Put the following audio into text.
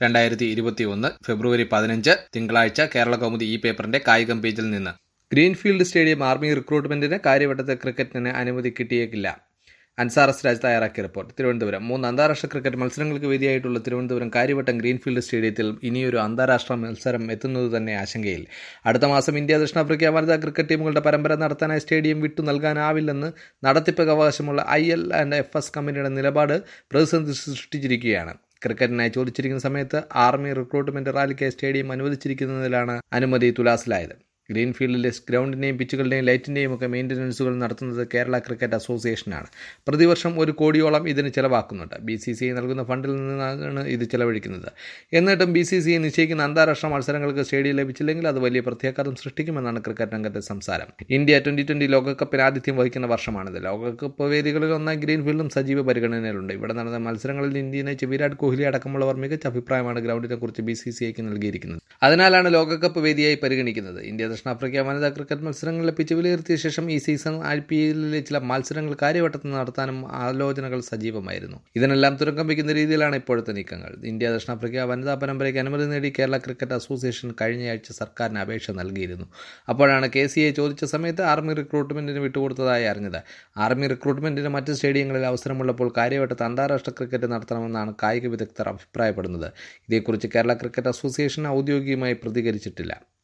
രണ്ടായിരത്തി ഇരുപത്തി ഒന്ന് ഫെബ്രുവരി പതിനഞ്ച് തിങ്കളാഴ്ച കേരള കൗമുദി ഈ പേപ്പറിന്റെ കായികം പേജിൽ നിന്ന് ഗ്രീൻഫീൽഡ് സ്റ്റേഡിയം ആർമി റിക്രൂട്ട്മെന്റിന് കാര്യവട്ടത്തെ ക്രിക്കറ്റിന് അനുമതി കിട്ടിയേക്കില്ല അൻസാർ എസ് രാജ് തയ്യാറാക്കിയ റിപ്പോർട്ട് തിരുവനന്തപുരം മൂന്ന് അന്താരാഷ്ട്ര ക്രിക്കറ്റ് മത്സരങ്ങൾക്ക് വേദിയായിട്ടുള്ള തിരുവനന്തപുരം കാര്യവട്ടം ഗ്രീൻഫീൽഡ് സ്റ്റേഡിയത്തിൽ ഇനിയൊരു അന്താരാഷ്ട്ര മത്സരം എത്തുന്നത് തന്നെ ആശങ്കയിൽ അടുത്ത മാസം ഇന്ത്യ ദക്ഷിണാഫ്രിക്ക വനിതാ ക്രിക്കറ്റ് ടീമുകളുടെ പരമ്പര നടത്താനായി സ്റ്റേഡിയം വിട്ടു നൽകാനാവില്ലെന്ന് നടത്തിപ്പ് അവകാശമുള്ള I L and F S കമ്പനിയുടെ നിലപാട് പ്രതിസന്ധി സൃഷ്ടിച്ചിരിക്കുകയാണ് ക്രിക്കറ്റിനായി ചോദിച്ചിരിക്കുന്ന സമയത്ത് ആർമി റിക്രൂട്ട്മെന്റ് റാലിക്കായി സ്റ്റേഡിയം അനുവദിച്ചിരിക്കുന്നതിലാണ് അനുമതി തുലാസിലായത് ഗ്രീൻഫീൽഡിലെ ഗ്രൗണ്ടിന്റെയും പിച്ചുകളുടെയും ലൈറ്റിന്റെയും ഒക്കെ മെയിൻ്റനൻസുകൾ നടത്തുന്നത് കേരള ക്രിക്കറ്റ് അസോസിയേഷനാണ് പ്രതിവർഷം ഒരു കോടിയോളം ഇതിന് ചെലവാക്കുന്നുണ്ട് ബി സി സി ഐ നൽകുന്ന ഫണ്ടിൽ നിന്നാണ് ഇത് ചെലവഴിക്കുന്നത് എന്നിട്ടും ബി സി സി ഐ നിശ്ചയിക്കുന്ന അന്താരാഷ്ട്ര മത്സരങ്ങൾക്ക് സ്റ്റേഡിയം ലഭിച്ചില്ലെങ്കിൽ അത് വലിയ പ്രത്യാഘാതം സൃഷ്ടിക്കുമെന്നാണ് ക്രിക്കറ്റ് രംഗത്തെ സംസാരം ഇന്ത്യ ട്വന്റി ട്വന്റി ലോകകപ്പിന് ആതിഥ്യം വഹിക്കുന്ന വർഷമാണിത് ലോകകപ്പ് വേദികളിൽ ഒന്നായി ഗ്രീൻഫീൽഡും സജീവ പരിഗണനയിലുണ്ട് ഇവിടെ നടന്ന മത്സരങ്ങളിൽ ഇന്ത്യയെ നയിച്ച വിരാട് കോഹ്ലി അടക്കമുള്ളവർ മികച്ച അഭിപ്രായമാണ് ഗ്രൗണ്ടിനെ കുറിച്ച് ബി സി സി ഐക്ക് നൽകിയിരിക്കുന്നത് അതിനാലാണ് ലോകകപ്പ് വേദിയായി പരിഗണിക്കുന്നത് ഇന്ത്യ ദക്ഷിണാഫ്രിക്ക വനിതാ ക്രിക്കറ്റ് മത്സരങ്ങളിലെ പിച്ച് വിലയിരുത്തിയ ശേഷം ഈ സീസൺ ഐ പി എല്ലിലെ ചില മത്സരങ്ങൾ കാര്യവട്ടത്ത് നടത്താനും ആലോചനകൾ സജീവമായിരുന്നു ഇതിനെല്ലാം തുരങ്കം വയ്ക്കുന്ന രീതിയിലാണ് ഇപ്പോഴത്തെ നീക്കങ്ങൾ ഇന്ത്യ ദക്ഷിണാഫ്രിക്ക വനിതാ പരമ്പരയ്ക്ക് അനുമതി നേടി കേരള ക്രിക്കറ്റ് അസോസിയേഷൻ കഴിഞ്ഞയാഴ്ച സർക്കാരിന് അപേക്ഷ നൽകിയിരുന്നു അപ്പോഴാണ് കെ സി എ ചോദിച്ച സമയത്ത് ആർമി റിക്രൂട്ട്മെന്റിന് വിട്ടുകൊടുത്തതായി അറിഞ്ഞത് ആർമി റിക്രൂട്ട്മെന്റിന് മറ്റ് സ്റ്റേഡിയങ്ങളിൽ അവസരമുള്ളപ്പോൾ കാര്യവട്ടത്ത് അന്താരാഷ്ട്ര ക്രിക്കറ്റ് നടത്തണമെന്നാണ് കായിക വിദഗ്ധർ അഭിപ്രായപ്പെടുന്നത് ഇതേക്കുറിച്ച് കേരള ക്രിക്കറ്റ് അസോസിയേഷൻ ഔദ്യോഗികമായി പ്രതികരിച്ചിട്ടില്ല